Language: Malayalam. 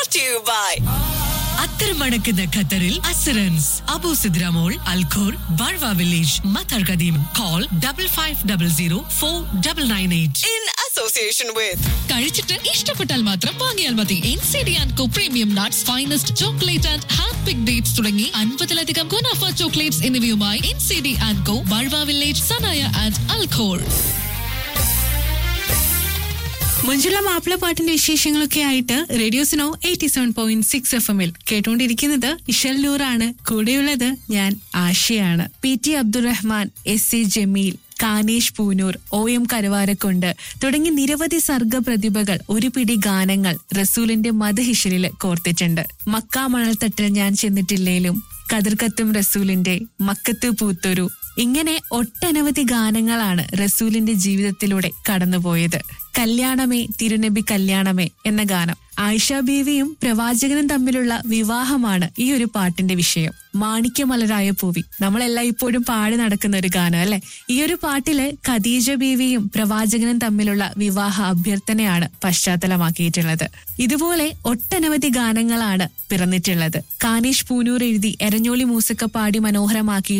brought to you by അത്തരമടക്കുന്ന ഖത്തറിൽ അസറൻസ് അബു സിദ്രാമോൾ Al Khor Barwa village Mattar Qadeem call double five double zero four double nine eight in association with കഴിച്ചിട്ട് ഇഷ്ടപ്പെട്ടാൽ മാത്രം വാങ്ങിയാൽ മതി N C D and co premium nuts finest chocolate and hand pick dates തുടങ്ങി അൻപതിലധികം ഗുണാഫ ചോക്ലേറ്റ്സ് എന്നിവയുമായി N C D and co Barwa village Sanaiya and Al Khor മുഞ്ചുള്ള മാപ്പിള പാട്ടിന്റെ വിശേഷങ്ങളൊക്കെ ആയിട്ട് റേഡിയോസിനോ eighty seven point six F എമ്മിൽ കേട്ടുകൊണ്ടിരിക്കുന്നത് ഇഷൽ നൂറാണ് കൂടെയുള്ളത് ഞാൻ ആശയാണ് P T Abdurahman S C Jameel Kanesh Poonoor O M Karuvarakundu തുടങ്ങി നിരവധി സർഗ പ്രതിഭകൾ ഒരു പിടി ഗാനങ്ങൾ റസൂലിന്റെ മതഹിഷലിൽ കോർത്തിട്ടുണ്ട് മക്കാ മണൽത്തട്ടിൽ ഞാൻ ചെന്നിട്ടില്ലേലും കതിർക്കത്തും റസൂലിന്റെ മക്കത്ത് പൂത്തൊരു ഇങ്ങനെ ഒട്ടനവധി ഗാനങ്ങളാണ് റസൂലിന്റെ ജീവിതത്തിലൂടെ കടന്നുപോയത് കല്യാണമേ തിരുനബി കല്യാണമേ എന്ന ഗാനം ആയിഷ ബീവിയും പ്രവാചകനും തമ്മിലുള്ള വിവാഹമാണ് ഈ ഒരു പാട്ടിന്റെ വിഷയം മാണിക്യമലരായ പൂവി നമ്മളെല്ലാം ഇപ്പോഴും പാടി നടക്കുന്ന ഒരു ഗാനം അല്ലെ ഈ ഒരു പാട്ടില് ഖദീജ ബീവിയും പ്രവാചകനും തമ്മിലുള്ള വിവാഹ അഭ്യർത്ഥനയാണ് പശ്ചാത്തലമാക്കിയിട്ടുള്ളത് ഇതുപോലെ ഒട്ടനവധി ഗാനങ്ങളാണ് പിറന്നിട്ടുള്ളത് കാനേഷ് പൂനൂർ എഴുതി എരഞ്ഞോളി മൂസക്ക പാടി മനോഹരമാക്കി